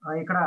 ఆ, ఇక్కడ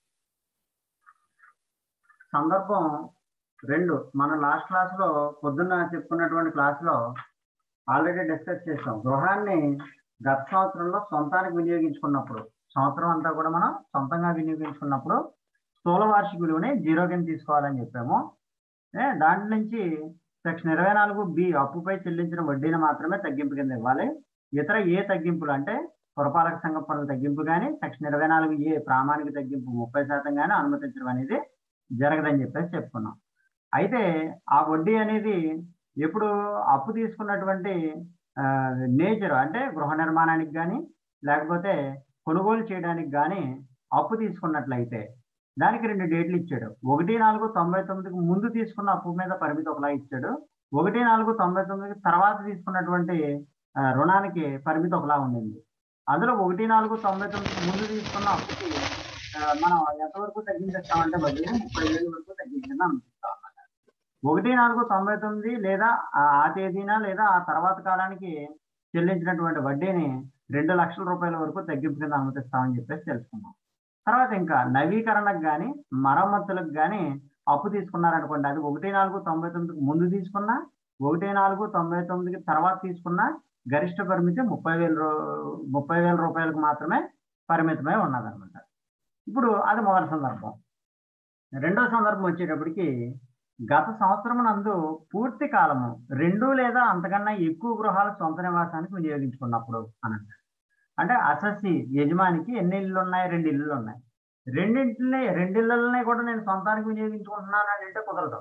సందర్భం రెండు మన లాస్ట్ క్లాస్ లో పొద్దున్న చెప్పుకున్నటువంటి క్లాస్ లో ఆల్రెడీ డిస్కస్ చేసాం గృహాన్ని గత సంవత్సరంలో సొంతానికి వినియోగించుకున్నప్పుడు సంవత్సరం అంతా కూడా మనం సొంతంగా వినియోగించుకున్నప్పుడు స్థూల వార్షిక విలువని జీరో కింద తీసుకోవాలని చెప్పాము ఏ, దాంట్లో నుంచి సెక్షన్ ఇరవై నాలుగు బి అప్పుపై చెల్లించిన వడ్డీని మాత్రమే తగ్గింపు కింద ఇవ్వాలి ఇతర ఏ తగ్గింపులు అంటే పురపాలక సంఘం పనుల తగ్గింపు కానీ సెక్షన్ ఇరవై నాలుగు ఏ ప్రామాణిక తగ్గింపు ముప్పై శాతం కానీ అనుమతించడం అనేది జరగదని చెప్పేసి చెప్పుకున్నాం అయితే ఆ వడ్డీ అనేది ఎప్పుడు అప్పు తీసుకున్నటువంటి నేచర్ అంటే గృహ నిర్మాణానికి కానీ లేకపోతే కొనుగోలు చేయడానికి కానీ అప్పు తీసుకున్నట్లయితే దానికి రెండు డేట్లు ఇచ్చాడు ఒకటి నాలుగు తొంభై తొమ్మిదికి ముందు తీసుకున్న అప్పు మీద పరిమితి ఒకలా ఇచ్చాడు ఒకటి నాలుగు తొంభై తొమ్మిదికి తర్వాత తీసుకున్నటువంటి ఆ, రుణానికి పరిమితి ఒకలా ఉండింది అందులో ఒకటి నాలుగు తొంభై తొమ్మిదికి ముందు తీసుకున్న అప్పుకి ఆ, మనం ఎంతవరకు తగ్గించేస్తామంటే బదులు ముప్పై వేల వరకు తగ్గించింది అనుకుంటాం అన్నమాట ఒకటి నాలుగు తొంభై తొమ్మిది లేదా ఆ ఆ తేదీన లేదా ఆ తర్వాత కాలానికి చెల్లించినటువంటి వడ్డీని రెండు లక్షల రూపాయల వరకు తగ్గింపు కింద అనుమతిస్తామని చెప్పేసి తెలుసుకున్నాం తర్వాత ఇంకా నవీకరణకు కానీ మరమ్మతులకు కానీ అప్పు తీసుకున్నారనుకోండి అది ఒకటి నాలుగు తొంభై తొమ్మిదికి ముందు తీసుకున్నా ఒకటి నాలుగు తొంభై తొమ్మిదికి తర్వాత తీసుకున్న గరిష్ట పరిమితి ముప్పై వేల రూ- ముప్పై వేల రూపాయలకు మాత్రమే పరిమితమై ఉన్నదన్నమాట ఇప్పుడు అది మొదటి సందర్భం రెండో సందర్భం వచ్చేటప్పటికి గత సంవత్సరం నందు పూర్తి కాలము రెండు లేదా అంతకన్నా ఎక్కువ గృహాలు సొంత నివాసానికి వినియోగించుకున్నప్పుడు అని అంటారు. అంటే అసస్సి యజమానికి ఎన్ని ఇళ్ళు ఉన్నాయి రెండు ఇళ్ళు ఉన్నాయి రెండింటిని రెండిళ్ళనే కూడా నేను సొంతానికి వినియోగించుకుంటున్నాను అని అంటే కుదరదు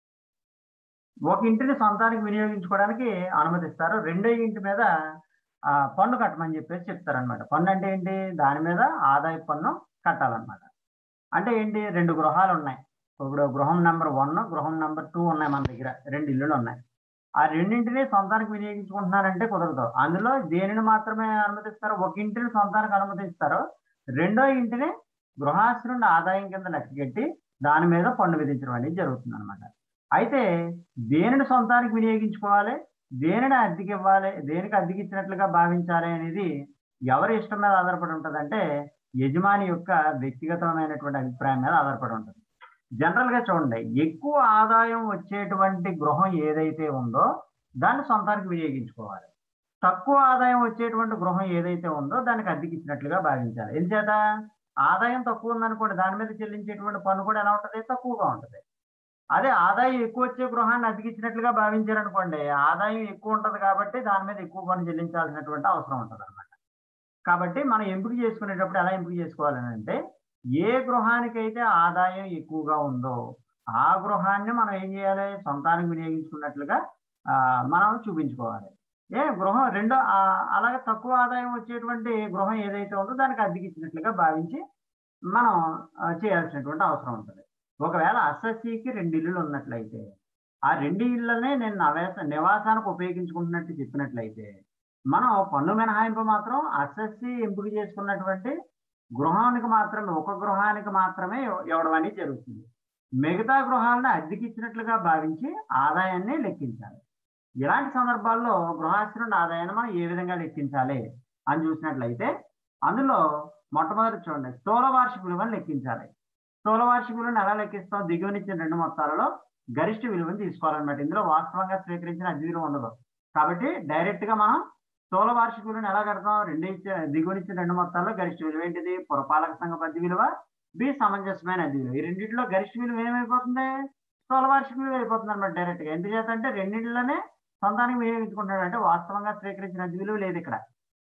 ఒక ఇంటిని సొంతానికి వినియోగించుకోవడానికి అనుమతిస్తారు రెండో ఇంటి మీద ఆ, పన్ను కట్టమని చెప్పేసి చెప్తారనమాట పన్ను అంటే ఏంటి దాని మీద ఆదాయ పన్ను కట్టాలన్నమాట అంటే ఏంటి రెండు గృహాలు ఉన్నాయి ఇప్పుడు గృహం నెంబర్ వన్ గృహం నెంబర్ టూ ఉన్నాయి మన దగ్గర రెండు ఇల్లులు ఉన్నాయి ఆ రెండింటిని సొంతానికి వినియోగించుకుంటున్నారంటే కుదరదు అందులో దేనిని మాత్రమే అనుమతిస్తారు ఒక ఇంటిని సొంతానికి అనుమతిస్తారు రెండో ఇంటిని గృహాస్తి నుండి ఆదాయం కింద లెక్కగట్టి దాని మీద పన్ను విధించడం అనేది జరుగుతుంది అనమాట అయితే దేనిని సొంతానికి వినియోగించుకోవాలి దేనిని అద్దెకి ఇవ్వాలి దేనికి అద్దెకి ఇచ్చినట్లుగా భావించాలి అనేది ఎవరి ఇష్టం మీద ఆధారపడి ఉంటుంది అంటే యజమాని యొక్క వ్యక్తిగతమైనటువంటి అభిప్రాయం మీద ఆధారపడి ఉంటుంది జనరల్ గా చూడండి ఎక్కువ ఆదాయం వచ్చేటువంటి గృహం ఏదైతే ఉందో దాన్ని సొంతానికి వినియోగించుకోవాలి తక్కువ ఆదాయం వచ్చేటువంటి గృహం ఏదైతే ఉందో దానికి అద్దెకి ఇచ్చినట్లుగా భావించాలి ఎందుచేత ఆదాయం తక్కువ ఉందనుకోండి దాని మీద చెల్లించేటువంటి పన్ను కూడా ఎలా ఉంటుంది తక్కువగా ఉంటుంది అదే ఆదాయం ఎక్కువ వచ్చే గృహాన్ని అద్దెకిచ్చినట్లుగా భావించారనుకోండి ఆదాయం ఎక్కువ ఉంటుంది కాబట్టి దాని మీద ఎక్కువ పన్ను చెల్లించాల్సినటువంటి అవసరం ఉంటుంది అనమాట కాబట్టి మనం ఎంపిక చేసుకునేటప్పుడు ఎలా ఎంపిక చేసుకోవాలని అంటే ఏ గృహానికైతే ఆదాయం ఎక్కువగా ఉందో ఆ గృహాన్ని మనం ఏం చేయాలి సొంతానికి వినియోగించుకున్నట్లుగా ఆ, మనం చూపించుకోవాలి ఏ గృహం రెండో ఆ, అలాగే తక్కువ ఆదాయం వచ్చేటువంటి గృహం ఏదైతే ఉందో దానికి అద్దెకిచ్చినట్లుగా భావించి మనం ఆ, చేయాల్సినటువంటి అవసరం ఉంటుంది ఒకవేళ అసస్సికి రెండు ఇల్లులు ఉన్నట్లయితే ఆ రెండు ఇళ్ళనే నేను నవేస నివాసానికి ఉపయోగించుకుంటున్నట్టు చెప్పినట్లయితే మనం పన్ను మినహాయింపు మాత్రం అసస్సి ఎంపిక చేసుకున్నటువంటి గృహానికి మాత్రమే ఒక గృహానికి మాత్రమే ఇవ్వ- ఇవ్వడం అనేది జరుగుతుంది మిగతా గృహాలను అద్దెకి ఇచ్చినట్లుగా భావించి ఆదాయాన్ని లెక్కించాలి ఇలాంటి సందర్భాల్లో గృహాస్తి నుండి ఆదాయాన్ని మనం ఏ విధంగా లెక్కించాలి అని చూసినట్లయితే అందులో మొట్టమొదటి చూడండి స్థూల వార్షిక విలువను లెక్కించాలి స్థూల వార్షిక విలువను ఎలా లెక్కిస్తాం దిగువనిచ్చిన రెండు మొత్తాలలో గరిష్ట విలువను తీసుకోవాలన్నమాట ఇందులో వాస్తవంగా స్వీకరించిన అద్దె విలువ ఉండదు కాబట్టి డైరెక్ట్ గా మనం స్థూల వార్షిక విలువను ఎలా కడతాం రెండు ఇచ్చే దిగువనిచ్చిన రెండు మొత్తాల్లో గరిష్ట విలువ ఏంటిది పురపాలక సంఘ అద్దె విలువ బి సమంజసమైన అద్దె విలువ ఈ రెండింటిలో గరిష్ట విలువ ఏమైపోతుంది స్థూల వార్షిక విలువ అయిపోతుంది అనమాట డైరెక్ట్ గా ఎందుచేత అంటే రెండింటిలోనే సొంతానికి వినియోగించుకుంటాడు అంటే వాస్తవంగా స్వీకరించిన అద్దె విలువ లేదు ఇక్కడ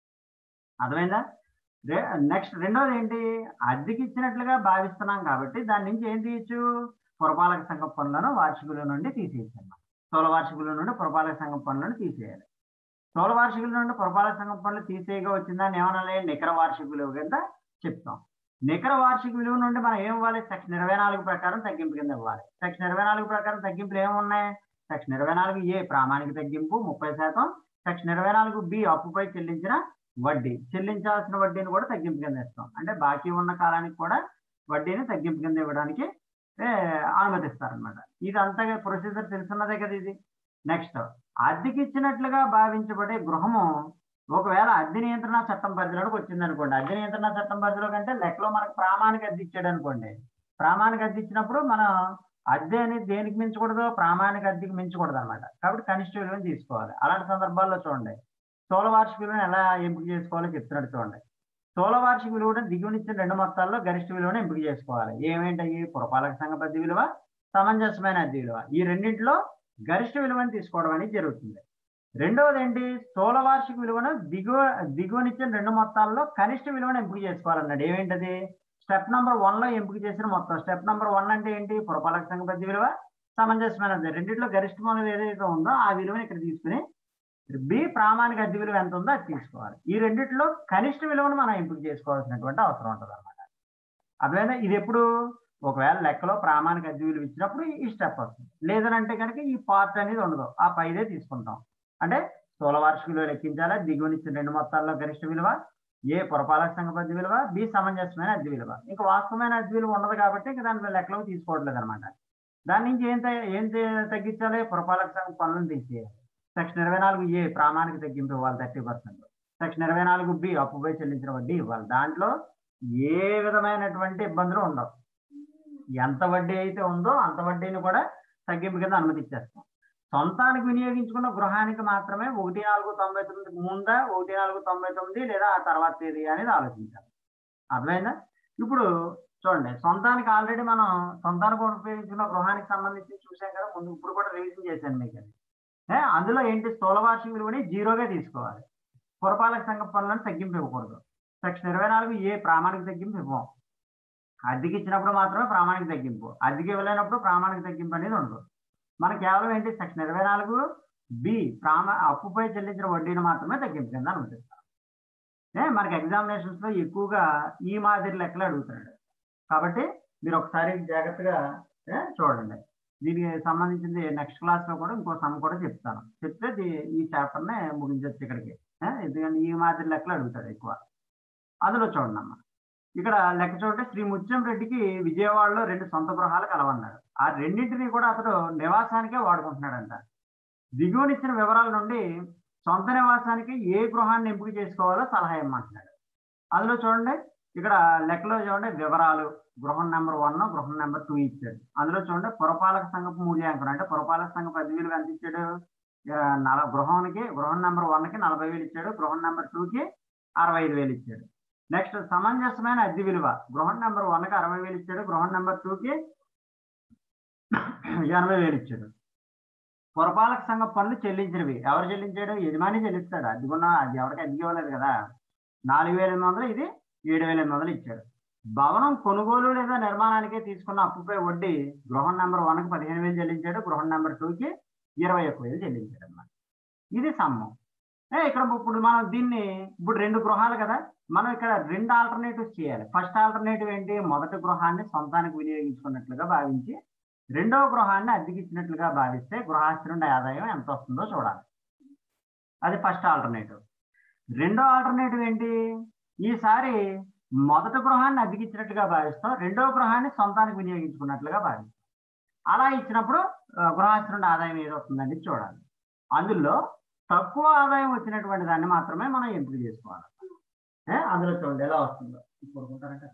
అర్థమైందా నెక్స్ట్ రెండోది ఏంటి అద్దెకి ఇచ్చినట్లుగా భావిస్తున్నాం కాబట్టి దాని నుంచి ఏం తీయచ్చు పురపాలక సంఘం పనులను వార్షిక విలువ నుండి తీసేయచ్చు అన్నమాట స్థూల వార్షిక విలువ నుండి పురపాలక సంఘం పనులను తీసేయాలి స్థూల వార్షిక విలువ నుండి పురపాలక సంఘం పనులు తీసేయగా వచ్చిందని ఏమనాలి నికర వార్షిక విలువ కింద చెప్తాం నికర వార్షిక విలువ నుండి మనం ఏం ఇవ్వాలి సెక్షన్ ఇరవై నాలుగు ప్రకారం తగ్గింపు కింద ఇవ్వాలి సెక్షన్ ఇరవై నాలుగు ప్రకారం తగ్గింపులు ఏమున్నాయి సెక్షన్ ఇరవై నాలుగు ఏ ప్రామాణిక తగ్గింపు ముప్పై శాతం సెక్షన్ ఇరవై నాలుగు బి అప్పుపై చెల్లించిన వడ్డీ చెల్లించాల్సిన వడ్డీని కూడా తగ్గింపు కింద ఇస్తాం అంటే బాకీ ఉన్న కాలానికి కూడా వడ్డీని తగ్గింపు కింద ఇవ్వడానికి ఏ, అనుమతిస్తారనమాట ఇది అంతగా ప్రొసీజర్ తెలుసున్నదే కదా ఇది నెక్స్ట్ అద్దెకి ఇచ్చినట్లుగా భావించబడే గృహము ఒకవేళ అద్దె నియంత్రణ చట్టం పరిధిలోకి వచ్చింది అనుకోండి అద్దె నియంత్రణ చట్టం పరిధిలో కంటే లెక్కలో మనకు ప్రామాణిక అద్దె ఇచ్చాడు అనుకోండి ప్రామాణిక అద్దె ఇచ్చినప్పుడు మనం అద్దె అనేది దేనికి మించకూడదు ప్రామాణిక అద్దెకి మించకూడదు అనమాట కాబట్టి కనిష్ట విలువని తీసుకోవాలి అలాంటి సందర్భాల్లో చూడండి స్థూల వార్షిక విలువను ఎలా ఎంపిక చేసుకోవాలో చెప్తున్నాడు చూడండి స్థూల వార్షిక విలువను దిగువనిచ్చిన రెండు మొత్తాల్లో గరిష్ట విలువను ఎంపిక చేసుకోవాలి ఏమేంటవి పురపాలక సంఘ పద్ధతి విలువ సమంజసమైన అద్దె విలువ ఈ రెండింటిలో గరిష్ట విలువను తీసుకోవడం అనేది జరుగుతుంది రెండవది ఏంటి స్థూల వార్షిక విలువను దిగువ దిగువనిచ్చిన రెండు మొత్తాల్లో కనిష్ట విలువను ఎంపిక చేసుకోవాలన్నాడు ఏమేంటది స్టెప్ నంబర్ వన్ లో ఎంపిక చేసిన మొత్తం స్టెప్ నంబర్ వన్ అంటే ఏంటి పురపాలక సంఘ పద్ధతి విలువ సమంజసమైనది రెండింటిలో గరిష్టమైనది ఏదైతే ఉందో ఆ విలువని ఇక్కడ తీసుకుని బి ప్రామాణిక అద్దె విలువ ఎంత ఉందో అది తీసుకోవాలి ఈ రెండిట్లో కనిష్ట విలువను మనం ఎంపిక చేసుకోవాల్సినటువంటి అవసరం ఉంటుంది అనమాట అర్థమైందా ఇది ఎప్పుడు ఒకవేళ లెక్కలో ప్రామాణిక అద్దె విలువ ఇచ్చినప్పుడు ఈ స్టెప్ వస్తుంది లేదనంటే కనుక ఈ పార్ట్ అనేది ఉండదు ఆ పైదే తీసుకుంటాం అంటే స్థూల వార్షిక విలువ లెక్కించాలా దిగువనిచ్చిన రెండు మొత్తాల్లో గరిష్ట విలువ ఏ పురపాలక సంఘ పద్ధతి విలువ బి సమంజసమైన అద్దె విలువ ఇంకా వాస్తవమైన అద్దె విలువ ఉండదు కాబట్టి ఇంకా దాని లెక్కలో తీసుకోవట్లేదు అనమాట దాని నుంచి ఏం త- ఏం త- తగ్గించాలి పురపాలక సంఘం పనులను తీసేయాలి సెక్షన్ ఇరవై నాలుగు ఏ ప్రామాణిక తగ్గింపు ఇవ్వాలి థర్టీ పర్సెంట్ సెక్షన్ ఇరవై నాలుగు బి అప్పుపై చెల్లించిన వడ్డీ ఇవ్వాలి దాంట్లో ఏ విధమైనటువంటి ఇబ్బందులు ఉండవు ఎంత వడ్డీ అయితే ఉందో అంత వడ్డీని కూడా తగ్గింపు కింద అనుమతి ఇచ్చేస్తాం సొంతానికి వినియోగించుకున్న గృహానికి మాత్రమే ఒకటి నాలుగు తొంభై తొమ్మిది ముందా ఒకటి నాలుగు తొంభై తొమ్మిది లేదా ఆ తర్వాత తేదీ అనేది ఆలోచించాలి అర్థమైందా ఇప్పుడు చూడండి సొంతానికి ఆల్రెడీ మనం సొంతానికి ఉపయోగించుకున్న గృహానికి సంబంధించి చూసాం కదా ముందు ఇప్పుడు కూడా రివిజన్ చేశాను మీకు అది ఏ, అందులో ఏంటి స్థూల వార్షిక విలువని జీరోగా తీసుకోవాలి పురపాలక సంఘ పనులను తగ్గింపు ఇవ్వకూడదు సెక్షన్ ఇరవై నాలుగు ఏ ప్రామాణిక తగ్గింపు ఇవ్వం అద్దెకి ఇచ్చినప్పుడు మాత్రమే ప్రామాణిక తగ్గింపు అద్దెకి ఇవ్వలేనప్పుడు ప్రామాణిక తగ్గింపు అనేది ఉండదు మన కేవలం ఏంటి సెక్షన్ ఇరవై నాలుగు బి ప్రామా అప్పుపై చెల్లించిన వడ్డీని మాత్రమే తగ్గింపు కింద అనుమతిస్తాం ఏ మనకి ఎగ్జామినేషన్స్ లో ఎక్కువగా ఈ మాదిరి లెక్కలు అడుగుతున్నాడు కాబట్టి మీరు ఒకసారి జాగ్రత్తగా ఏ, చూడండి దీనికి సంబంధించింది నెక్స్ట్ క్లాస్ లో కూడా ఇంకో సమ్ కూడా చెప్తాను చెప్తే దీ- ఈ చాప్టర్ నే ముగించవచ్చు ఇక్కడికి ఏ, ఎందుకంటే ఈ మాదిరి లెక్కలు అడుగుతాడు ఎక్కువ అందులో చూడండి అమ్మా ఇక్కడ లెక్క చూడండి శ్రీ ముత్యం రెడ్డికి విజయవాడలో రెండు సొంత గృహాలు కలవన్నాడు ఆ రెండింటిని కూడా అతడు నివాసానికే వాడుకుంటున్నాడంట దిగువనిచ్చిన వివరాల నుండి సొంత నివాసానికి ఏ గృహాన్ని ఎంపిక చేసుకోవాలో సలహా ఇమ్మంటున్నాడు అందులో చూడండి ఇక్కడ లెక్కలో చూడండి వివరాలు గృహం నెంబర్ వన్ గృహం నెంబర్ టూ ఇచ్చాడు అందులో చూడండి పురపాలక సంఘపు మూల్యాంకనం అంటే పురపాలక సంఘం పది వేలు ఎంత ఇచ్చాడు ఆ, నల గృహానికి గృహం నెంబర్ వన్ కి నలభై వేలు ఇచ్చాడు గృహం నెంబర్ టూ కి అరవై ఐదు వేలు ఇచ్చాడు నెక్స్ట్ సమంజసమైన అద్దె విలువ గృహం నెంబర్ వన్ కి అరవై వేలు ఇచ్చాడు గృహం నెంబర్ టూ కి ఎనభై వేలు ఇచ్చాడు పురపాలక సంఘం పనులు చెల్లించినవి ఎవరు చెల్లించాడు యజమాని చెల్లిస్తాడు అద్దెకున్న అది ఎవరికి అద్దెకి ఇవ్వలేదు కదా నాలుగు వేల ఎనిమిది వందలు ఇది ఏడు వేల ఎనిమిది వందలు ఇచ్చాడు భవనం కొనుగోలు లేదా నిర్మాణానికే తీసుకున్న అప్పుపై వడ్డీ గృహం నెంబర్ వన్కి పదిహేను వేలు చెల్లించాడు గృహం నెంబర్ టూకి ఇరవై ఒక్క వేలు చెల్లించాడు అన్నమాట ఇది సమ్మం ఏ ఇక్కడ ఇప్పుడు మనం దీన్ని ఇప్పుడు రెండు గృహాలు కదా మనం ఇక్కడ రెండు ఆల్టర్నేటివ్స్ చేయాలి ఫస్ట్ ఆల్టర్నేటివ్ ఏంటి మొదటి గృహాన్ని సొంతానికి వినియోగించుకున్నట్లుగా భావించి రెండవ గృహాన్ని అద్దెకిచ్చినట్లుగా భావిస్తే గృహాస్తి నుండి ఆదాయం ఎంత వస్తుందో చూడాలి అది ఫస్ట్ ఆల్టర్నేటివ్ రెండో ఆల్టర్నేటివ్ ఏంటి ఈసారి మొదటి గృహాన్ని అద్దెకిచ్చినట్లుగా భావిస్తాం రెండవ గృహాన్ని సొంతానికి వినియోగించుకున్నట్లుగా భావిస్తాం అలా ఇచ్చినప్పుడు ఆ, గృహాస్తి నుండి ఆదాయం ఏది వస్తుందని చూడాలి అందులో తక్కువ ఆదాయం వచ్చినటువంటి దాన్ని మాత్రమే మనం ఎంపిక చేసుకోవాలి ఏ, అందులో చూడండి ఎలా వస్తుందో కోరుకుంటారంటే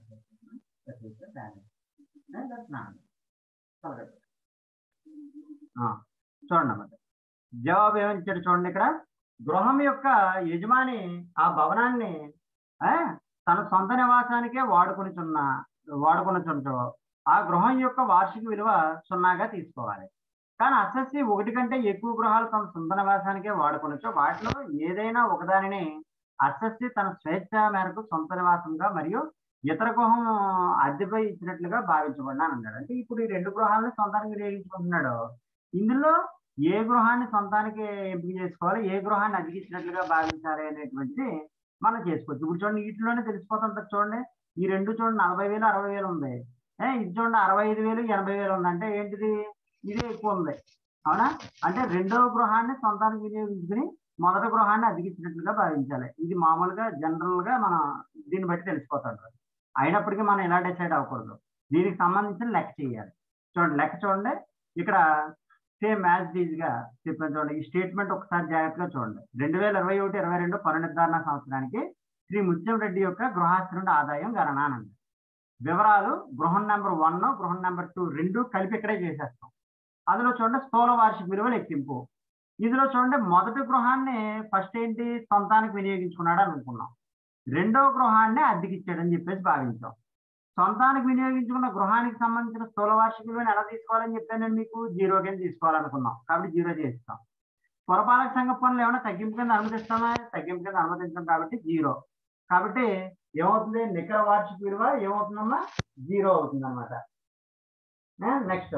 చూడండి అన్నమాట జవాబు ఏమిచ్చాడు చూడండి ఇక్కడ గృహం యొక్క యజమాని ఆ భవనాన్ని ఆ, తన సొంత నివాసానికే వాడుకొనిచున్న వాడుకొనిచుంటూ ఆ గృహం యొక్క వార్షిక విలువ సున్నాగా తీసుకోవాలి కానీ అసెస్సి ఒకటి కంటే ఎక్కువ గృహాలు తమ సొంత నివాసానికే వాడుకొనొచ్చు వాటిలో ఏదైనా ఒకదానిని అసెస్సి తన స్వేచ్ఛ మేరకు సొంత నివాసంగా మరియు ఇతర గృహం అద్దెపై ఇచ్చినట్లుగా భావించబడినాను అన్నాడు అంటే ఇప్పుడు ఈ రెండు గృహాలను సొంతానికి వినియోగించుకుంటున్నాడు ఇందులో ఏ గృహాన్ని సొంతానికి ఎంపిక చేసుకోవాలి ఏ గృహాన్ని అద్దెకిచ్చినట్లుగా భావించాలి అనేటువంటిది మనం చేసుకోవచ్చు ఇప్పుడు చూడండి వీటిలోనే తెలిసిపోతుంటుంది చూడండి ఈ రెండు చూడండి నలభై వేలు అరవై వేలు ఉంది ఏ ఇది చూడండి అరవై ఐదు వేలు ఎనభై వేలు ఉంది అంటే ఏంటిది ఇదే ఎక్కువ ఉంది అవునా అంటే రెండవ గృహాన్ని సొంతానికి వినియోగించుకుని మొదటి గృహాన్ని అద్దెకిచ్చినట్లుగా భావించాలి ఇది మామూలుగా జనరల్ గా మనం దీన్ని బట్టి తెలిసిపోతాడు అయినప్పటికీ మనం ఇలా డిసైడ్ అవ్వకూడదు దీనికి సంబంధించిన లెక్క చేయాలి చూడండి లెక్క చూడండి ఇక్కడ సేమ్ యాజ్ దీస్ గా చెప్పాను చూడండి ఈ స్టేట్మెంట్ ఒకసారి జాగ్రత్తగా చూడండి రెండు వేల ఇరవై ఒకటి ఇరవై రెండు పన్ను నిర్ధారణ సంవత్సరానికి శ్రీ ముత్యం రెడ్డి యొక్క గృహాస్తి నుండి ఆదాయం గణన అని ఉంది. వివరాలు గృహం నెంబర్ వన్ గృహం నెంబర్ టూ రెండు కలిపి ఇక్కడే చేసేస్తాం అందులో చూడండి స్థూల వార్షిక విలువ లెక్కింపు ఇందులో చూడండి మొదటి గృహాన్ని ఫస్ట్ ఏంటి సొంతానికి వినియోగించుకున్నాడు అని అనుకున్నాం రెండో గృహాన్ని అద్దెకిచ్చాడని చెప్పేసి భావించాం సొంతానికి వినియోగించుకున్న గృహానికి సంబంధించిన స్థూల వార్షిక విలువను ఎలా తీసుకోవాలని చెప్పాను నేను మీకు జీరో కింద తీసుకోవాలనుకున్నాం కాబట్టి జీరో చేస్తాం పురపాలక సంఘ పనులు ఏమైనా తగ్గింపు కింద అనుమతిస్తామా తగ్గింపు కింద అనుమతించాం కాబట్టి జీరో కాబట్టి ఏమవుతుంది నికర వార్షిక విలువ ఏమవుతుందమ్మా జీరో అవుతుంది అనమాట నెక్స్ట్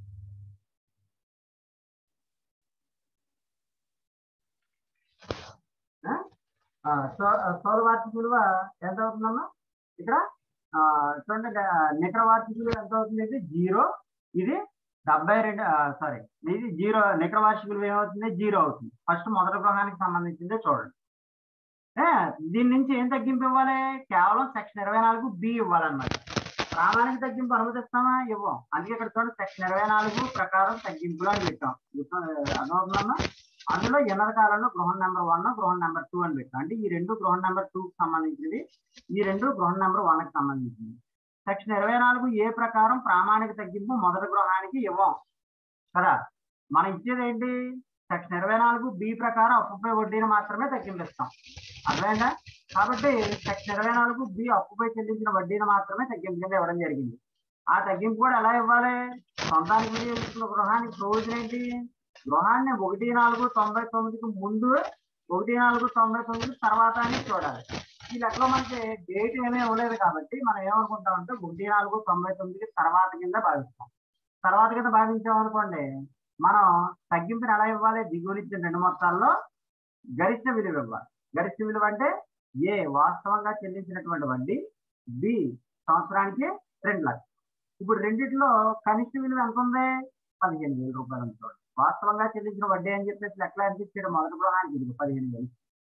స్థూల వార్షిక విలువ ఎంత అవుతుందమ్మా ఇక్కడ ఆ, చూడండి గా- నికర వార్షిక విలువ ఎంత అవుతుంది ఇది జీరో ఇది డెబ్బై రెండు సారీ ఇది జీరో నికర వార్షిక విలువ ఏమవుతుంది జీరో అవుతుంది ఫస్ట్ మొదటి గృహానికి సంబంధించిందే చూడండి ఏ, దీని నుంచి ఏం తగ్గింపు ఇవ్వాలి కేవలం సెక్షన్ ఇరవై నాలుగు బి ఇవ్వాలన్నమాట ప్రామాణిక తగ్గింపు అనుమతిస్తామా ఇవ్వం అందుకే ఇక్కడ చూడండి సెక్షన్ ఇరవై నాలుగు ప్రకారం తగ్గింపులు అని పెట్టాం గుర్తు- అర్థమవుతుందమ్మా అందులో ఎన్నర కాలంలో గృహం నెంబర్ వన్ గృహం నెంబర్ టూ అని పెట్టాం అంటే ఈ రెండు గృహం నెంబర్ టూ కి సంబంధించినవి ఈ రెండు గృహం నెంబర్ వన్ కి సంబంధించింది సెక్షన్ ఇరవై నాలుగు ఏ ప్రకారం ప్రామాణిక తగ్గింపు మొదటి గృహానికి ఇవ్వం కదా మనం ఇచ్చేది ఏంటి సెక్షన్ ఇరవై నాలుగు బి ప్రకారం అప్పుపై వడ్డీని మాత్రమే తగ్గింపిస్తాం అర్థమైందా కాబట్టి సెక్షన్ ఇరవై నాలుగు బి అప్పుపై చెల్లించిన వడ్డీని మాత్రమే తగ్గింపు కింద ఇవ్వడం జరిగింది ఆ తగ్గింపు కూడా ఎలా ఇవ్వాలి సొంతానికి వినియోగించిన గృహానికి ప్రయోజనం ఏంటి గృహాన్ని ఒకటి నాలుగు తొంభై తొమ్మిదికి ముందు ఒకటి నాలుగు తొంభై తొమ్మిది తర్వాత అని చూడాలి ఈ లెక్కలో మనకి డేట్ ఏమీ ఇవ్వలేదు కాబట్టి మనం ఏమనుకుంటామంటే ఒకటి నాలుగు తొంభై తొమ్మిదికి తర్వాత కింద భావిస్తాం తర్వాత కింద భావించాం అనుకోండి మనం తగ్గింపుని ఎలా ఇవ్వాలి దిగువనిచ్చిన రెండు మొత్తాల్లో గరిష్ట విలువ ఇవ్వాలి గరిష్ట విలువ అంటే ఏ వాస్తవంగా చెల్లించినటువంటి వడ్డీ బి సంవత్సరానికి రెండు లక్షలు ఇప్పుడు రెండిట్లో కనిష్ట విలువ ఎంత ఉంది పదిహేను వేల రూపాయలు అనుకోండి వాస్తవంగా చెల్లించిన వడ్డీ అని చెప్పేసి లెక్కలు ఎంత ఇచ్చాడు మొదటి గృహానికి ఇది పదిహేను వేలు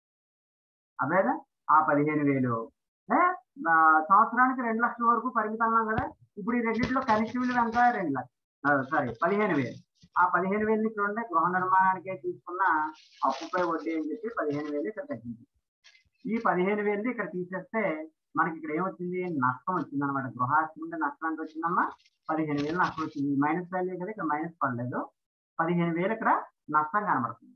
అదేనా ఆ పదిహేను వేలు ఏ, ఆ, సంవత్సరానికి రెండు లక్షల వరకు పరిమితం అన్నాం కదా ఇప్పుడు ఈ రెండిట్లో కనిష్ట విలువ ఎంత రెండు లక్షలు సారీ పదిహేను వేలు ఆ పదిహేను వేలని చూడండి గృహ నిర్మాణానికే తీసుకున్న అప్పుపై వడ్డీ అని చెప్పి పదిహేను వేలు ఇక్కడ తగ్గింది ఈ పదిహేను వేలు ఇక్కడ తీసేస్తే మనకి ఇక్కడ ఏమొచ్చింది నష్టం వచ్చింది అనమాట గృహాస్తి నుండి నష్టం ఎంత వచ్చిందమ్మా పదిహేను వేలు నష్టం వచ్చింది మైనస్ వాల్యూ కదా ఇక్కడ మైనస్ పడలేదు పదిహేను వేలు ఇక్కడ నష్టం కనబడుతుంది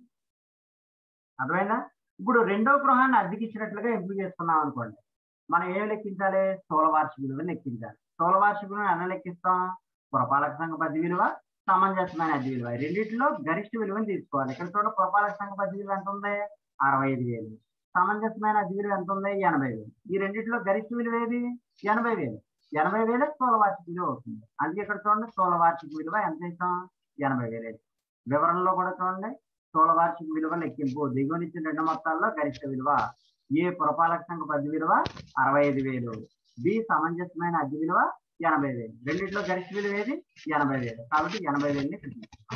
అర్థమైందా ఇప్పుడు రెండో గృహాన్ని అద్దెకి ఇచ్చినట్లుగా ఎంపిక చేసుకున్నాం అనుకోండి మనం ఏం లెక్కించాలి స్థూల వార్షిక విలువని లెక్కించాలి స్థూల వార్షిక విలువను ఎలా లెక్కిస్తాం పురపాలక సంఘ పది విలువ సమంజసమైన అద్దె విలువ రెండింటిలో గరిష్ట విలువని తీసుకోవాలి ఇక్కడ చూడ పురపాలక సంఘ పది విలువ ఎంత ఉంది అరవై ఐదు వేలు సమంజసమైన అద్దె విలువ ఎంత ఉంది ఎనభై వేలు ఈ రెండింటిలో గరిష్ట విలువ ఏది ఎనభై వేలు ఎనభై వేలే స్థూల వార్షిక విలువ అవుతుంది అందుకే ఇక్కడ చూడండి స్థూల వార్షిక విలువ ఎంత వేసాం ఎనభై వేలు వేసాం. వివరణలో కూడా చూడండి స్థూల వార్షిక విలువ లెక్కింపు దిగువనిచ్చిన రెండు మొత్తాల్లో గరిష్ట విలువ ఏ పురపాలక సంఘ పది విలువ అరవై ఐదు వేలు బి సమంజసమైన అద్దె విలువ ఎనభై వేలు రెండిట్లో గరిష్ట విలువ ఏది ఎనభై వేలు కాబట్టి ఎనభై వేలని ఇక్కడ తీసుకున్నాం.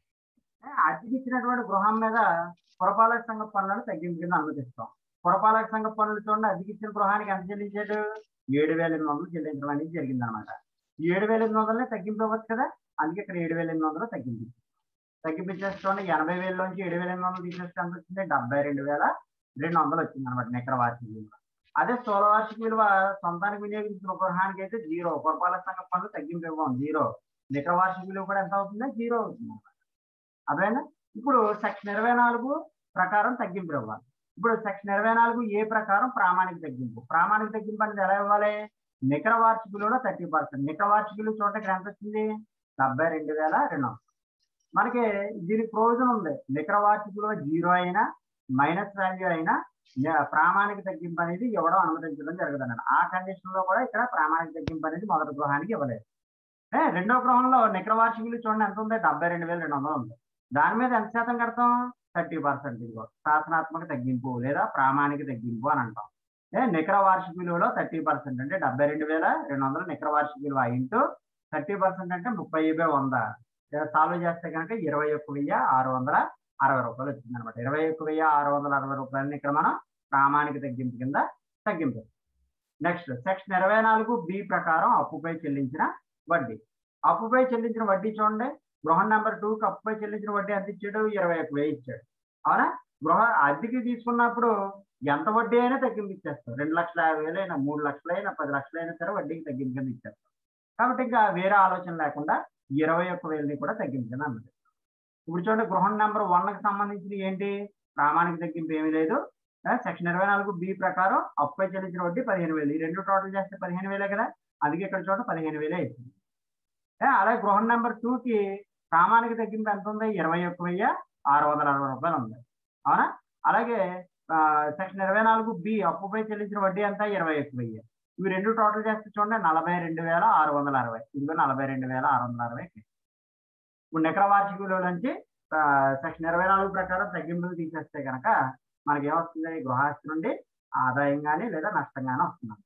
ఏ, అద్దెకి ఇచ్చినటువంటి గృహం మీద పురపాలక సంఘ పన్నులను తగ్గింపు కింద అనుమతిస్తాం పురపాలక సంఘ పన్నులు చూడండి అద్దెకి ఇచ్చిన గృహానికి ఎంత చెల్లించాడు ఏడు వేల ఎనిమిది వందలు చెల్లించడం అనేది జరిగింది అనమాట ఈ ఏడు వేల ఎనిమిది వందలనే తగ్గింపు ఇవ్వచ్చు కదా అందుకే ఇక్కడ ఏడు వేల ఎనిమిది వందలు తగ్గింపు తగ్గింపించేసుకోండి ఎనభై వేలలోంచి ఏడు వేల ఎనిమిది వందలు తీసేస్తే ఎంత వచ్చింది డెబ్బై రెండు వేల రెండు వందలు వచ్చింది అనమాట నికర వార్షిక విలువ అదే స్థూల వార్షిక విలువ సొంతానికి వినియోగించిన గృహానికి అయితే జీరో పురపాలక సంఘ పన్ను తగ్గింపు ఇవ్వం జీరో నికర వార్షిక విలువ కూడా ఎంత అవుతుంది జీరో అవుతుంది అనమాట అదేనా ఇప్పుడు సెక్షన్ ఇరవై నాలుగు ప్రకారం తగ్గింపు ఇవ్వాలి ఇప్పుడు సెక్షన్ ఇరవై నాలుగు ఏ ప్రకారం ప్రామాణిక తగ్గింపు ప్రామాణిక తగ్గింపు అనేది ఎలా ఇవ్వాలి నికర వార్షిక విలువలో థర్టీ పర్సెంట్ నికర వార్షిక విలువ చూడండి ఇక్కడ ఎంత వచ్చింది డెబ్బై రెండు వేల రెండు వందలు మనకి దీనికి ప్రయోజనం ఉంది నికర వార్షిక విలువ జీరో అయినా మైనస్ వాల్యూ అయినా నే- ప్రామాణిక తగ్గింపు అనేది ఇవ్వడం అనుమతించడం జరుగుతుంది అన్నమాట ఆ కండిషన్ లో కూడా ఇక్కడ ప్రామాణిక తగ్గింపు అనేది మొదటి గృహానికి ఇవ్వలేదు ఏ, రెండో గృహంలో నికర వార్షిక విలువ చూడండి ఎంత ఉంది డెబ్బై రెండు వేల రెండు వందలు ఉంది దాని మీద ఎంత శాతం కడతాం థర్టీ పర్సెంట్ ఇదిగో శాసనాత్మక తగ్గింపు లేదా ప్రామాణిక తగ్గింపు అని అంటాం ఏ నికర వార్షిక విలువలో థర్టీ పర్సెంట్ అంటే డెబ్బై రెండు వేల రెండు వందలు నికర వార్షిక విలువ ఇంటూ థర్టీ పర్సెంట్ అంటే ముప్పై బై వంద సాల్వ్ చేస్తే కనుక ఇరవై ఒక్క వెయ్యి ఆరు వందల అరవై రూపాయలు వచ్చింది అనమాట ఇరవై ఒక్క వెయ్యి ఆరు వందల అరవై రూపాయలని ఇక్కడ మనం ప్రామాణిక తగ్గింపు కింద తగ్గింపు నెక్స్ట్ సెక్షన్ ఇరవై నాలుగు బి ప్రకారం అప్పుపై చెల్లించిన వడ్డీ అప్పుపై చెల్లించిన వడ్డీ చూడండి గృహం నెంబర్ టూకి అప్పుపై చెల్లించిన వడ్డీ ఎంత ఇచ్చాడు ఇరవై ఒక్క వెయ్యి ఇచ్చాడు అవునా గృహ అద్దెకి తీసుకున్నప్పుడు ఎంత వడ్డీ అయినా తగ్గింపు ఇచ్చేస్తాం రెండు లక్షల యాభై వేలు అయినా మూడు లక్షలు అయినా పది లక్షలు అయినా సరే వడ్డీకి తగ్గింపు కింద ఇచ్చేస్తాం కాబట్టి ఇంకా వేరే ఆలోచన లేకుండా ఇరవై ఒక్క వేలని కూడా తగ్గింపు కింద అన్నది ఇప్పుడు చూడండి గృహం నెంబర్ వన్కి సంబంధించి ఏంటి ప్రామాణిక తగ్గింపు ఏమీ లేదు సెక్షన్ ఇరవై నాలుగు బి ప్రకారం అప్పుపై చెల్లించిన వడ్డీ పదిహేను వేలు ఈ రెండు టోటల్ చేస్తే పదిహేను వేలే కదా అందుకే ఇక్కడ చూడండి పదిహేను వేలే ఇచ్చింది అలాగే గృహం నెంబర్ టూకి ప్రామాణిక తగ్గింపు ఎంత ఉంది ఇరవై ఒక్క వెయ్యి ఆరు వందల అరవై రూపాయలు ఉంది అవునా అలాగే సెక్షన్ ఇరవై నాలుగు బి అప్పుపై చెల్లించిన వడ్డీ ఎంత ఇరవై ఒక్క వెయ్యి ఇవి రెండు టోటల్ చేస్తే చూడండి నలభై రెండు వేల ఆరు వందల అరవై ఇదిగో నలభై రెండు వేల ఆరు వందల అరవై ఇప్పుడు నికర వార్షిక విలువ నుంచి సెక్షన్ ఇరవై నాలుగు ప్రకారం తగ్గింపులు తీసేస్తే కనుక మనకి ఏమొస్తుంది గృహాస్తి నుండి ఆదాయం కానీ లేదా నష్టం కానీ వస్తుంది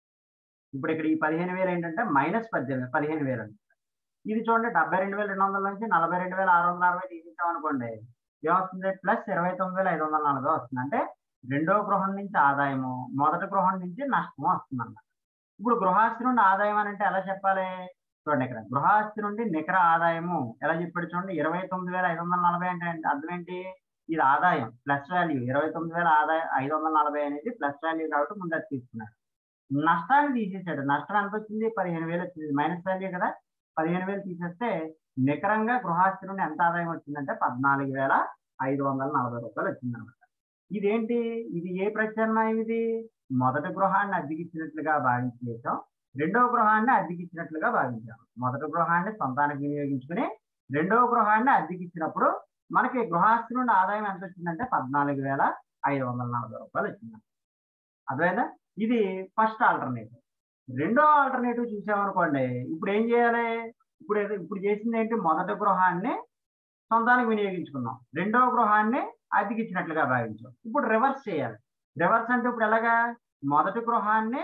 ఇప్పుడు ఇక్కడ ఈ పదిహేను వేలు ఏంటంటే మైనస్ పద్దెనిమిది పదిహేను వేలు అండి ఇది చూడండి డెబ్బై రెండు వేల రెండు వందల నుంచి నలభై రెండు వేల ఆరు వందల అరవై తీసేసాం అనుకోండి ఏమొస్తుంది ప్లస్ ఇరవై తొమ్మిది వేల ఐదు వందల నలభై వస్తుంది అంటే రెండో గృహం నుంచి ఆదాయము మొదటి గృహం నుంచి నష్టము వస్తుంది అన్నమాట ఇప్పుడు గృహాస్తి నుండి ఆదాయం అని అంటే ఎలా చెప్పాలి చూడండి ఇక్కడ గృహాస్తి నుండి నికర ఆదాయము ఎలా చెప్పాడు చూడండి ఇరవై తొమ్మిది వేల ఐదు వందల నలభై అంటే అర్థం ఏంటి ఇది ఆదాయం ప్లస్ వాల్యూ ఇరవై తొమ్మిది వేల ఆదాయం ఐదు వందల నలభై అనేది ప్లస్ వాల్యూ కాబట్టి ముందు అది తీసుకున్నాడు నష్టాన్ని తీసేసాడు నష్టం ఎంత వచ్చింది పదిహేను వేలు వచ్చింది మైనస్ వాల్యూ కదా పదిహేను వేలు తీసేస్తే నికరంగా గృహాస్తి నుండి ఎంత ఆదాయం వచ్చిందంటే పద్నాలుగు వేల ఐదు వందల నలభై రూపాయలు వచ్చిందనమాట ఇదేంటి ఇది ఏ ప్రత్యామ్నాయం ఇది మొదటి గృహాన్ని అద్దెకిచ్చినట్లుగా భావించి చేసాం రెండవ గృహాన్ని అద్దెకిచ్చినట్లుగా భావించాం మొదటి గృహాన్ని సొంతానికి వినియోగించుకుని రెండవ గృహాన్ని అద్దెకిచ్చినప్పుడు మనకి గృహాస్తి నుండి ఆదాయం ఎంత వచ్చిందంటే పద్నాలుగు వేల ఐదు వందల నలభై రూపాయలు వచ్చింది అర్థమైందా ఇది ఫస్ట్ ఆల్టర్నేటివ్ రెండో ఆల్టర్నేటివ్ చూసామనుకోండి ఇప్పుడు ఏం చేయాలి ఇప్పుడు ఇప్పుడు చేసింది ఏంటి మొదటి గృహాన్ని సొంతానికి వినియోగించుకున్నాం రెండవ గృహాన్ని అద్దెకిచ్చినట్లుగా భావించాం ఇప్పుడు రివర్స్ చేయాలి రివర్స్ అంటే ఇప్పుడు ఎలాగా మొదటి గృహాన్ని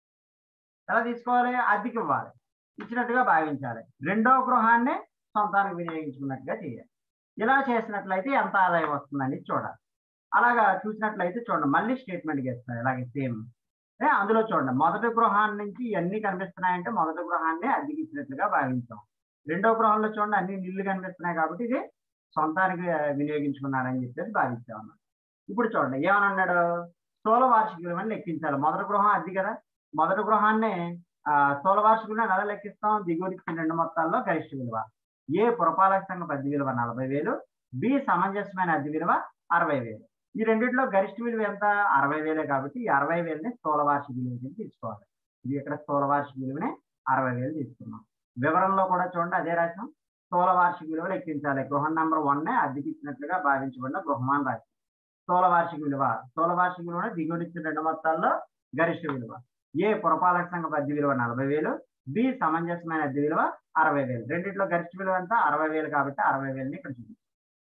ఎలా తీసుకోవాలి అద్దెకి ఇవ్వాలి ఇచ్చినట్టుగా భావించాలి రెండవ గృహాన్ని సొంతానికి వినియోగించుకున్నట్టుగా చేయాలి ఇలా చేసినట్లయితే ఎంత ఆదాయం వస్తుందని చూడాలి అలాగా చూసినట్లయితే చూడండి మళ్ళీ స్టేట్మెంట్కి ఇస్తాను ఇలాగే సేమ్ అందులో చూడండి మొదటి గృహాన్ని నుంచి ఇవన్నీ కనిపిస్తున్నాయంటే మొదటి గృహాన్ని అద్దెకి ఇచ్చినట్లుగా భావించాం రెండో గృహంలో చూడండి అన్ని నీళ్లు కనిపిస్తున్నాయి కాబట్టి ఇది సొంతానికి వినియోగించుకున్నాడని చెప్పేసి భావించాం అన్నమాట ఇప్పుడు చూడండి ఏమని అన్నాడు స్థూల వార్షిక విలువని లెక్కించాలి మొదటి గృహం అద్దె కదా మొదటి గృహాన్ని స్థూల వార్షిక విలువ ఎలా లెక్కిస్తాం దిగువరిచ్చిన రెండు మొత్తాల్లో గరిష్ట విలువ ఏ పురపాలక సంఘం అద్దె విలువ నలభై వేలు బి సమంజసమైన అద్దె విలువ అరవై వేలు ఈ రెండిట్లో గరిష్ట విలువ ఎంత అరవై వేలే కాబట్టి ఈ అరవై వేలని స్థూల వార్షిక విలువ కింద తీసుకోవాలి ఇది ఇక్కడ స్థూల వార్షిక విలువని అరవై వేలు తీసుకున్నాం వివరంలో కూడా చూడండి అదే రాసాం స్థూల వార్షిక విలువ లెక్కించాలి గృహం నెంబర్ వన్నే అద్దెకి ఇచ్చినట్లుగా భావించబడిన గృహమాన్ రాశి స్థూల వార్షిక విలువ స్థూల వార్షిక విలువ దిగుడిచ్చిన రెండు మొత్తాల్లో గరిష్ట విలువ ఏ పురపాలక సంఘం అద్దె విలువ నలభై వేలు బి సమంజసమైన అద్దె విలువ అరవై వేలు రెండిట్లో గరిష్ట విలువ ఎంత అరవై వేలు కాబట్టి అరవై వేలని ఇక్కడ చూపించాం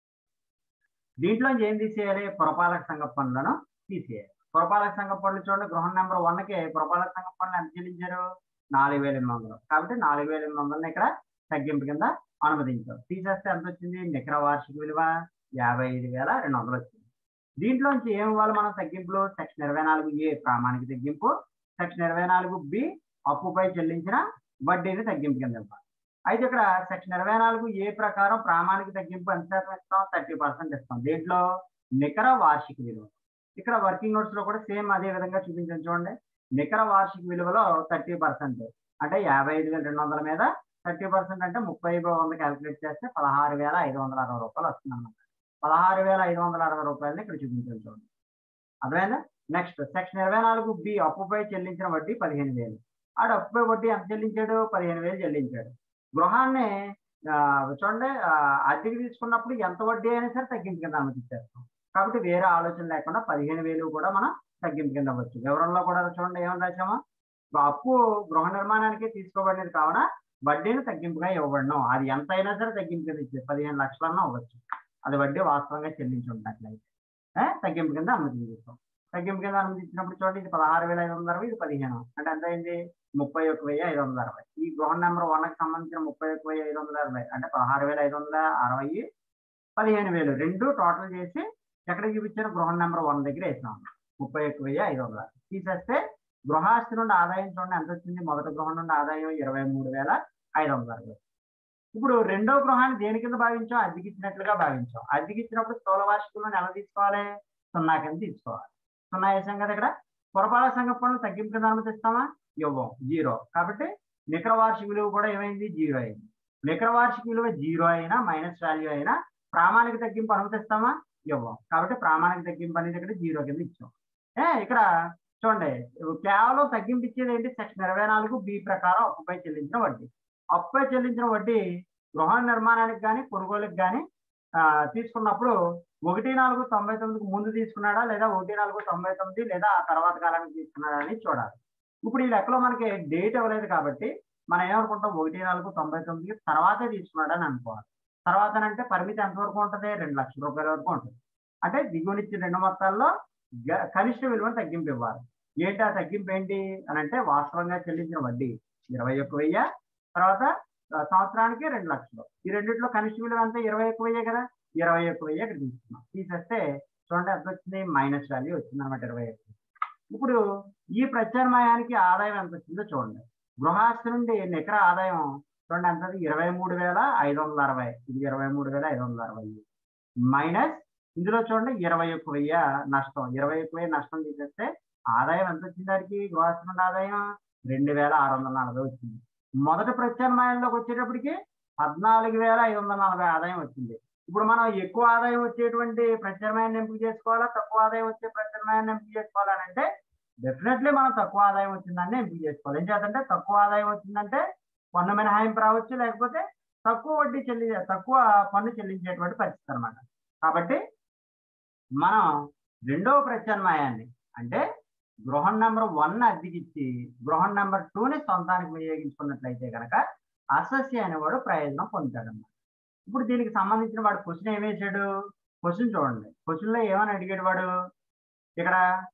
దీంట్లో ఏం తీసేయాలి పురపాలక సంఘ పనులను తీసేయాలి పురపాలక సంఘ పనులు చూడండి గృహం నెంబర్ వన్కి పురపాలక సంఘ పనులు ఎంత చెల్లించారు నాలుగు వేల ఎనిమిది వందలు కాబట్టి నాలుగు వేల ఎనిమిది వందలని ఇక్కడ తగ్గింపు కింద అనుమతించాం తీసేస్తే ఎంత వచ్చింది నికర వార్షిక విలువ యాభై ఐదు వేల రెండు వందలు వచ్చింది దీంట్లోంచి ఏం ఇవ్వాలి మనం తగ్గింపులు సెక్షన్ ఇరవై నాలుగు ఏ ప్రామాణిక తగ్గింపు సెక్షన్ ఇరవై నాలుగు బి అప్పుపై చెల్లించిన వడ్డీని తగ్గింపు కింద ఇవ్వాలి అయితే ఇక్కడ సెక్షన్ ఇరవై నాలుగు ఏ ప్రకారం ప్రామాణిక తగ్గింపు ఎంత శాతం ఇస్తాం థర్టీ పర్సెంట్ ఇస్తాం దీంట్లో నికర వార్షిక విలువ ఇక్కడ వర్కింగ్ నోట్స్ లో కూడా సేమ్ అదే విధంగా చూపించండి చూడండి నికర వార్షిక విలువలో థర్టీ పర్సెంట్ అంటే యాభై ఐదు వేల రెండు వందల మీద థర్టీ పర్సెంట్ అంటే ముప్పై వంద క్యాలిక్యులేట్ చేస్తే పదహారు వేల ఐదు వందల అరవై రూపాయలు వస్తుంది అన్నమాట పదహారు వేల ఐదు వందల అరవై రూపాయలని ఇక్కడ చూపించండి చూడండి అర్థమైందా నెక్స్ట్ సెక్షన్ ఇరవై నాలుగు బి అప్పుపై చెల్లించిన వడ్డీ పదిహేను వేలు ఆడు అప్పుపై వడ్డీ ఎంత చెల్లించాడు పదిహేను వేలు చెల్లించాడు గృహాన్ని చూడండి అద్దెకి తీసుకున్నప్పుడు ఎంత వడ్డీ అయినా సరే తగ్గింపు కింద అనుమతిచ్చేస్తాం కాబట్టి వేరే ఆలోచన లేకుండా పదిహేను వేలు కూడా మనం తగ్గింపు కింద అవ్వచ్చు వివరంలో కూడా చూడండి ఏమని రాసామా అప్పు గృహ నిర్మాణానికి తీసుకోబడినది కావున వడ్డీని తగ్గింపుగా ఇవ్వబడను అది ఎంత అయినా సరే తగ్గింపు కింద ఇచ్చేది పదిహేను లక్షలన్నా అవ్వచ్చు అది వడ్డీ వాస్తవంగా చెల్లించి ఉన్నట్లయితే తగ్గింపు కింద అనుమతించాం తగ్గింపు కింద అనుమతించినప్పుడు చూడండి ఇది పదహారు వేల ఐదు వందల అరవై ఇది పదిహేను అంటే ఎంత అయింది ముప్పై ఒక్క వెయ్యి ఐదు వందల అరవై ఈ గృహ నెంబర్ వన్కి సంబంధించిన ముప్పై ఒక్క వెయ్యి ఐదు వందల అరవై అంటే పదహారు వేల ఐదు వందల అరవై పదిహేను వేలు రెండు టోటల్ చేసి ఎక్కడ చూపించారు గృహ నెంబర్ వన్ దగ్గర వేసినాం ముప్పై ఒక్క వెయ్యి ఐదు వందల తీసేస్తే గృహాస్తి నుండి ఆదాయం చూడండి ఎంత వచ్చింది మొదటి గృహం నుండి ఆదాయం ఇరవై మూడు వేల ఐదు వందల అరవై ఇప్పుడు రెండో గృహాన్ని దేని కింద భావించాం అద్దెకిచ్చినట్లుగా భావించాం అద్దెకిచ్చినప్పుడు స్థూల వార్షికంలో ఎలా తీసుకోవాలి సున్నా కింద తీసుకోవాలి సున్నా వేసాం కదా ఇక్కడ పురపాలక సంఘ పనులు తగ్గింపు కింద అనుమతిస్తామా ఇవ్వం జీరో కాబట్టి నికర వార్షిక విలువ కూడా ఏమైంది జీరో అయింది నికర వార్షిక విలువ జీరో అయినా మైనస్ వాల్యూ అయినా ప్రామాణిక తగ్గింపు అనుమతిస్తామా ఇవ్వం కాబట్టి ప్రామాణిక తగ్గింపు అనేది ఇక్కడ జీరో కింద ఇచ్చాం ఏ ఇక్కడ చూడండి కేవలం తగ్గింపు ఇచ్చేది ఏంటి సెక్షన్ ఇరవై నాలుగు బి ప్రకారం అప్పుపై చెల్లించిన వడ్డీ అప్పుపై చెల్లించిన వడ్డీ గృహ నిర్మాణానికి కానీ కొనుగోలుకి కానీ తీసుకున్నప్పుడు ఒకటి నాలుగు తొంభై తొమ్మిదికి ముందు తీసుకున్నాడా లేదా ఒకటి నాలుగు తొంభై తొమ్మిది లేదా ఆ తర్వాత కాలానికి తీసుకున్నాడా అని చూడాలి ఇప్పుడు ఈ లెక్కలో మనకి డేట్ ఇవ్వలేదు కాబట్టి మనం ఏమనుకుంటాం ఒకటి నాలుగు తొంభై తొమ్మిదికి తర్వాతే తీసుకున్నాడని అనుకోవాలి తర్వాత అంటే పరిమితి ఎంతవరకు ఉంటుంది రెండు లక్షల రూపాయల వరకు ఉంటుంది అంటే దిగువనిచ్చిన రెండు మొత్తాల్లో కనిష్ట విలువను తగ్గింపు ఇవ్వాలి ఏంటి ఆ తగ్గింపు ఏంటి అని అంటే వాస్తవంగా చెల్లించిన వడ్డీ ఇరవై ఒక్క వెయ్యి తర్వాత సంవత్సరానికి రెండు లక్షలు ఈ రెండిట్లో కనిష్ట విలువ అంతా ఇరవై ఒక్క వెయ్యే కదా ఇరవై ఒక్క వెయ్యి ఇక్కడ తీసుకున్నాం తీసేస్తే చూడండి ఎంత వచ్చింది మైనస్ వాల్యూ వచ్చింది అనమాట ఇరవై ఒక్క ఇప్పుడు ఈ ప్రత్యామ్నాయానికి ఆదాయం ఎంత వచ్చిందో చూడండి గృహాస్తి నుండి నికర ఆదాయం చూడండి ఎంత ఇరవై మూడు వేల ఐదు వందల అరవై ఇది ఇరవై మూడు వేల ఐదు వందల అరవై మైనస్ ఇందులో చూడండి ఇరవై ఒక్క వెయ్యి నష్టం ఇరవై ఒక్క వెయ్యి నష్టం తీసేస్తే ఆదాయం ఎంత వచ్చింది దానికి గృహాస్తి నుండి ఆదాయం రెండు వేల ఆరు వందల నలభై వచ్చింది మొదటి ప్రత్యామ్నాయంలోకి వచ్చేటప్పటికి పద్నాలుగు వేల ఐదు వందల నలభై ఆదాయం వచ్చింది ఇప్పుడు మనం ఎక్కువ ఆదాయం వచ్చేటువంటి ప్రత్యామ్నాయాన్ని ఎంపిక చేసుకోవాలా తక్కువ ఆదాయం వచ్చే ప్రత్యామ్నాయాన్ని ఎంపిక చేసుకోవాలని అంటే డెఫినెట్లీ మనం తక్కువ ఆదాయం వచ్చిందాన్ని ఎంపిక చేసుకోవాలి ఏం చేద్దంటే తక్కువ ఆదాయం వచ్చిందంటే పన్ను మినహాయింపు రావచ్చు లేకపోతే తక్కువ వడ్డీ చెల్లి తక్కువ పన్ను చెల్లించేటువంటి పరిస్థితి అనమాట కాబట్టి మనం రెండవ ప్రత్యామ్నాయాన్ని అంటే గృహం నెంబర్ వన్ అద్దెకిచ్చి గృహం నెంబర్ టూని సొంతానికి వినియోగించుకున్నట్లయితే కనుక అసస్య అనేవాడు ప్రయోజనం పొందుతాడన్నమాట ఇప్పుడు దీనికి సంబంధించిన వాడు క్వశ్చన్ ఏమేసాడు క్వశ్చన్ చూడండి క్వశ్చన్లో ఏమని అడిగాడు వాడు ఇక్కడ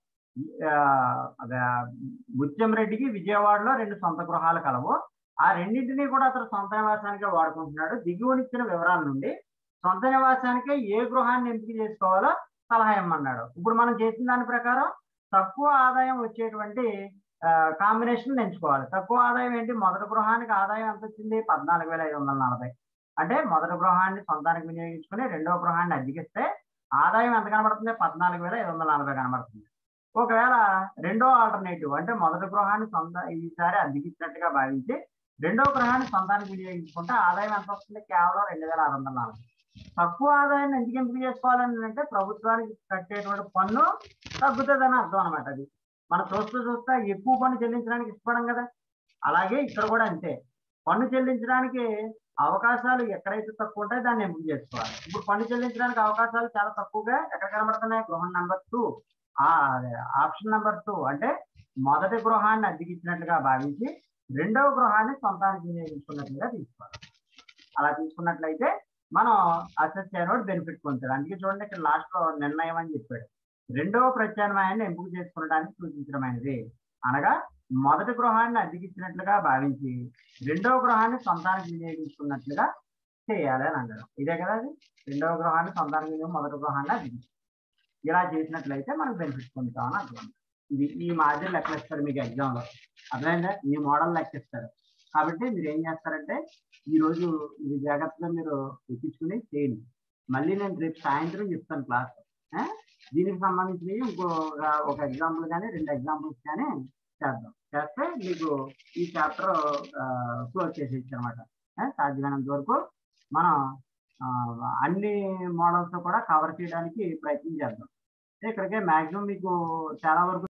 ముత్యం రెడ్డికి విజయవాడలో రెండు సొంత గృహాలు కలవు ఆ రెండింటినీ కూడా అతను సొంత నివాసానికే వాడుకుంటున్నాడు దిగువనిచ్చిన వివరాల నుండి సొంత నివాసానికే ఏ గృహాన్ని ఎంపిక చేసుకోవాలో సలహా ఇమ్మన్నాడు ఇప్పుడు మనం చేసిన దాని ప్రకారం తక్కువ ఆదాయం వచ్చేటువంటి కాంబినేషన్ ఎంచుకోవాలి తక్కువ ఆదాయం ఏంటి మొదటి గృహానికి ఆదాయం ఎంత వచ్చింది పద్నాలుగు వేల ఐదు వందల నలభై అంటే మొదటి గృహాన్ని సొంతానికి వినియోగించుకుని రెండవ గృహాన్ని అద్దెకిస్తే ఆదాయం ఎంత కనబడుతుంది పద్నాలుగు వేల ఐదు వందల నలభై కనబడుతుంది ఒకవేళ రెండో ఆల్టర్నేటివ్ అంటే మొదటి గృహాన్ని సొంత ఈసారి అద్దెకిచ్చినట్టుగా భావించి రెండో గృహాన్ని సొంతానికి వినియోగించుకుంటే ఆదాయం ఎంత వస్తుంది కేవలం రెండు వేల ఆరు వందల నలభై తక్కువ ఆదాయాన్ని ఎందుకు ఎంపిక చేసుకోవాలని అంటే ప్రభుత్వానికి కట్టేటువంటి పన్ను తగ్గుతుందని అర్థం అనమాట అది మనం చూస్తూ చూస్తా ఎక్కువ పన్ను చెల్లించడానికి ఇష్టపడం కదా అలాగే ఇక్కడ కూడా అంతే పన్ను చెల్లించడానికి అవకాశాలు ఎక్కడైతే తక్కువ ఉంటాయో దాన్ని ఎంపిక చేసుకోవాలి ఇప్పుడు పన్ను చెల్లించడానికి అవకాశాలు చాలా తక్కువగా ఎక్కడ కనబడుతున్నాయి గృహం number two option number two అంటే మొదటి గృహాన్ని అద్దెకిచ్చినట్లుగా భావించి రెండవ గృహాన్ని సొంతానికి వినియోగించుకున్నట్లుగా తీసుకోవాలి అలా తీసుకున్నట్లయితే మనం అసెస్ చేయనోడు బెనిఫిట్ పొందుతాడు అందుకే చూడండి ఇక్కడ లాస్ట్ లో నిర్ణయం అని చెప్పాడు రెండవ ప్రత్యామ్నాయాన్ని ఎంపిక చేసుకోవడానికి సూచించడమైనది అనగా మొదటి గృహాన్ని అద్దెకిచ్చినట్లుగా భావించి రెండవ గృహాన్ని సొంతానికి వినియోగించుకున్నట్లుగా చేయాలి అని అన్నాడు ఇదే కదా అది రెండవ గృహాన్ని సొంతానికి వినియోగం మొదటి గృహాన్ని అద్దెకి ఇలా చేసినట్లయితే మనకు బెనిఫిట్ పొందుతామని అర్థం ఇది ఈ మాదిరి లెక్కలిస్తారు మీకు ఎగ్జామ్లో అర్థమైందా ఈ మోడల్ లెక్కిస్తారు కాబట్టి మీరు ఏం చేస్తారంటే ఈ రోజు ఇది జాగ్రత్తగా మీరు ఎక్కించుకుని చేయండి మళ్ళీ నేను రేపు సాయంత్రం చెప్తాను క్లాస్ దీనికి సంబంధించినవి ఇంకో ఒక ఎగ్జాంపుల్ కానీ రెండు ఎగ్జాంపుల్స్ కానీ చేద్దాం చేస్తే మీకు ఈ చాప్టర్ క్లోజ్ చేసేయచ్చు అనమాట సాధ్యమైనంత వరకు మనం అన్ని మోడల్స్ కూడా కవర్ చేయడానికి ప్రయత్నం చేద్దాం ఇక్కడికే మాక్సిమం మీకు చాలా వరకు